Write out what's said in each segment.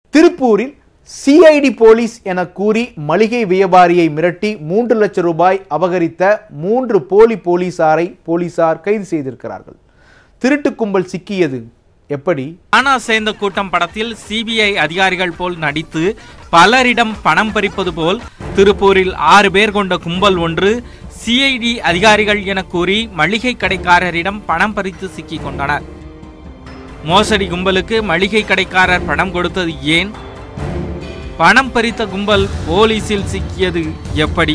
திருப்பூரில் CID police என கூறி மளிகை வியாபாரியை மிரட்டி மூன்று லட்சம் ரூபாய் அபகரித்த மூன்று போலி போலீசாரை போலீசார் கைது செய்திருக்கிறார்கள் திருட்டு கும்பல் சிக்கியது எப்படி ஆனா சேர்ந்த கூட்டம் படத்தில் சிபிஐ அதிகாரிகள் போல் நடித்து பலரிடம் பணம் பறிப்பது போல் திருப்பூரில் ஆறு பேர் கொண்ட கும்பல் ஒன்று சிஐடி அதிகாரிகள் என கூறி மளிகை கடைக்காரரிடம் பணம் பறித்து சிக்கிக் கொண்டனர் மோசடி கும்பலுக்கு மளிகை கடைக்காரர் பணம் கொடுத்தது ஏன் பணம் பறித்த கும்பல் போலீசில் சிக்கியது எப்படி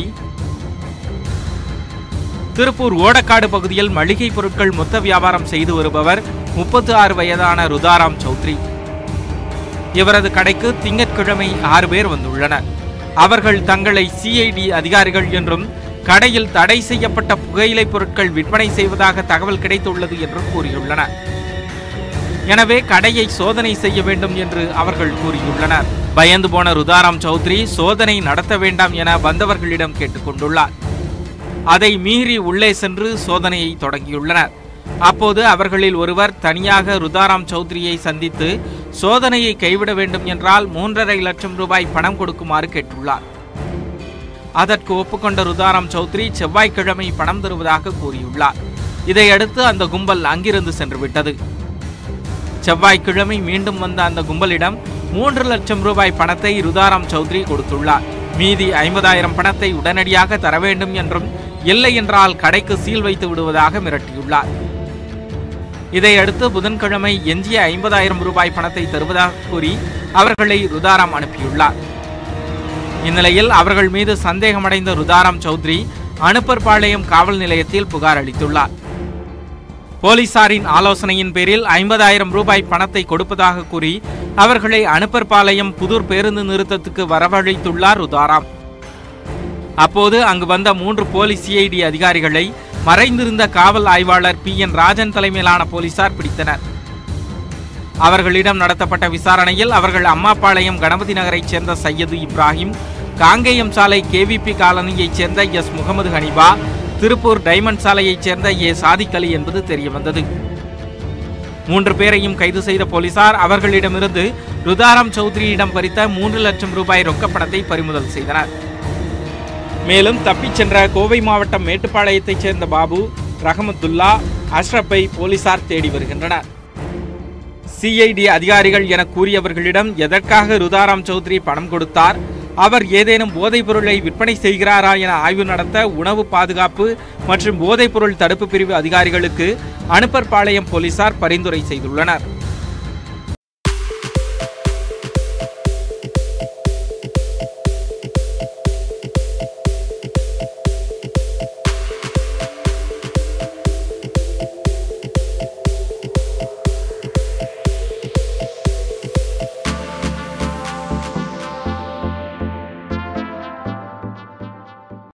திருப்பூர் ஓடக்காடு பகுதியில் மளிகை பொருட்கள் மொத்த வியாபாரம் செய்து வருபவர் முப்பத்தி ஆறு வயதான ருதாராம் சௌத்ரி இவரது கடைக்கு திங்கட்கிழமை ஆறு பேர் வந்துள்ளனர் அவர்கள் தங்களை சிஐடி அதிகாரிகள் என்றும் கடையில் தடை செய்யப்பட்ட புகையிலை பொருட்கள் விற்பனை செய்வதாக தகவல் கிடைத்துள்ளது என்றும் கூறியுள்ளனர் எனவே கடையை சோதனை செய்ய வேண்டும் என்று அவர்கள் கூறியுள்ளனர் பயந்து போன ருதாராம் சௌத்ரி சோதனை நடத்த வேண்டாம் என வந்தவர்களிடம் கேட்டுக்கொண்டுள்ளார் அதை மீறி உள்ளே சென்று சோதனையை தொடங்கியுள்ளனர் அப்போது அவர்களில் ஒருவர் தனியாக ருதாராம் சௌத்ரியை சந்தித்து சோதனையை கைவிட வேண்டும் என்றால் மூன்றரை லட்சம் ரூபாய் பணம் கொடுக்குமாறு கேட்டுள்ளார் அதற்கு ஒப்புக்கொண்ட ருதாராம் சௌத்ரி செவ்வாய்க்கிழமை பணம் தருவதாக கூறியுள்ளார் இதையடுத்து அந்த கும்பல் அங்கிருந்து சென்று விட்டது செவ்வாய்க்கிழமை மீண்டும் வந்த அந்த கும்பலிடம் மூன்று லட்சம் ரூபாய் பணத்தை ருதாராம் சௌத்ரி கொடுத்துள்ளார் மீதி ஐம்பதாயிரம் பணத்தை உடனடியாக தர வேண்டும் என்றும் இல்லை என்றால் கடைக்கு சீல் வைத்து விடுவதாக மிரட்டியுள்ளார் இதையடுத்து புதன்கிழமை எஞ்சிய ஐம்பதாயிரம் ரூபாய் பணத்தை தருவதாக கூறி அவர்களை ருதாராம் அனுப்பியுள்ளார் இந்நிலையில் அவர்கள் மீது சந்தேகமடைந்த ருதாராம் சௌத்ரி அனுப்பர்பாளையம் காவல் நிலையத்தில் புகார் அளித்துள்ளார் போலீசாரின் ஆலோசனையின் பேரில் ஐம்பதாயிரம் ரூபாய் பணத்தை கொடுப்பதாக கூறி அவர்களை அனுப்பர்பாளையம் புதூர் பேருந்து நிறுத்தத்துக்கு வரவழைத்துள்ளார் ருதாராம் அப்போது அங்கு வந்த மூன்று போலீஸ் சிஐடி அதிகாரிகளை மறைந்திருந்த காவல் ஆய்வாளர் பி என் ராஜன் தலைமையிலான போலீசார் பிடித்தனர் அவர்களிடம் நடத்தப்பட்ட விசாரணையில் அவர்கள் அம்மாபாளையம் கணபதி நகரைச் சேர்ந்த சையது இப்ராஹிம் காங்கேயம் சாலை கேவிபி காலனியைச் சேர்ந்த எஸ் முகமது ஹனிபா திருப்பூர் டைமண்ட் சாலையைச் சேர்ந்த ஏ சாதிக் அலி என்பது தெரியவந்தது மூன்று பேரையும் கைது செய்த போலீசார் அவர்களிடமிருந்து ருதாராம் சௌத்ரியிடம் பறித்த மூன்று லட்சம் ரூபாய் ரொக்கப்பணத்தை பறிமுதல் செய்தனர் மேலும் தப்பிச் சென்ற கோவை மாவட்டம் மேட்டுப்பாளையத்தைச் சேர்ந்த பாபு ரஹமத்துல்லா அஷ்ரப்பை போலீசார் தேடி வருகின்றனர் சிஐடி அதிகாரிகள் என கூறியவர்களிடம் எதற்காக ருதாராம் சௌத்ரி பணம் கொடுத்தார் அவர் ஏதேனும் போதைப் பொருளை விற்பனை செய்கிறாரா என ஆய்வு நடத்த உணவு பாதுகாப்பு மற்றும் போதைப் பொருள் தடுப்பு பிரிவு அதிகாரிகளுக்கு அனுப்பர்பாளையம் போலீசார் பரிந்துரை செய்துள்ளனர்